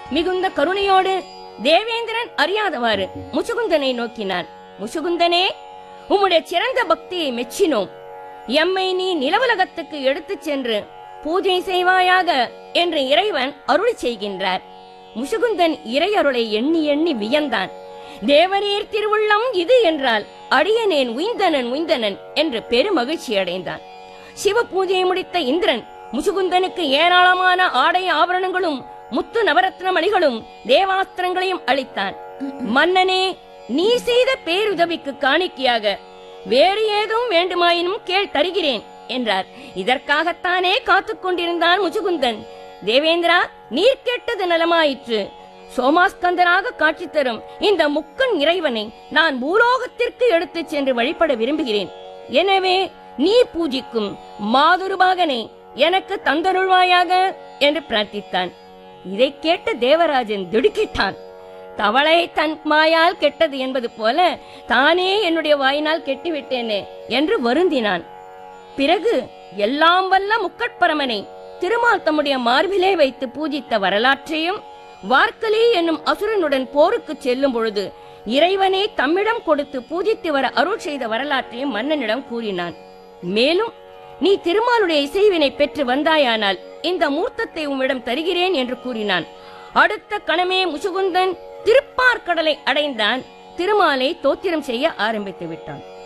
மிகுந்த கருணையோடு தேவேந்திரன் அறியாதவாறு முசுகுந்தனை நோக்கினான் முசுகுந்தனே உம்முடைய சிறந்த பக்தியை மெச்சினோம் எம்மை நீ நிலவுலகத்துக்கு எடுத்துச் சென்று பூஜை செய்வாயாக என்று இறைவன் அருளி செய்கின்றார் முசுகுந்தன் இறையருளை எண்ணி எண்ணி வியந்தான் தேவரீர் திருவுள்ளம் இது என்றால் அடியனேன் உய்ந்தனன் உய்ந்தனன் என்று பெருமகிழ்ச்சி அடைந்தான் சிவ பூஜையை முடித்த இந்திரன் முசுகுந்தனுக்கு ஏராளமான ஆடை ஆபரணங்களும் முத்து நவரத்ன மணிகளும் தேவாஸ்திரங்களையும் அளித்தான் மன்னனே நீ செய்த பேருதவிக்கு காணிக்கையாக வேறு ஏதும் வேண்டுமாயினும் கேள் தருகிறேன் என்றார் இதற்காகத்தானே காத்துக் கொண்டிருந்தான் முசுகுந்தன் தேவேந்திரா நீர் கேட்டது நலமாயிற்று சோமாஸ்கந்தராக காட்சி தரும் இந்த முக்கன் இறைவனை நான் பூலோகத்திற்கு எடுத்துச் சென்று வழிபட விரும்புகிறேன் எனவே நீ பூஜிக்கும் மாதுருபாகனை எனக்கு தந்தருள்வாயாக என்று பிரார்த்தித்தான் இதை கேட்ட தேவராஜன் திடுக்கிட்டான் தவளை தன் மாயால் கெட்டது என்பது போல தானே என்னுடைய வாயினால் கெட்டுவிட்டேனே என்று வருந்தினான் பிறகு எல்லாம் வல்ல முக்கட்பரமனை திருமால் தம்முடைய மார்பிலே வைத்து பூஜித்த வரலாற்றையும் வார்க்கலி என்னும் அசுரனுடன் போருக்கு செல்லும் பொழுது இறைவனை தம்மிடம் கொடுத்து பூஜித்து வர அருள் செய்த வரலாற்றையும் மன்னனிடம் கூறினான் மேலும் நீ திருமாலுடைய இசைவினை பெற்று வந்தாயானால் இந்த மூர்த்தத்தை உம்மிடம் தருகிறேன் என்று கூறினான் அடுத்த கணமே முசுகுந்தன் திருப்பார்கடலை அடைந்தான் திருமாலை தோத்திரம் செய்ய ஆரம்பித்து விட்டான்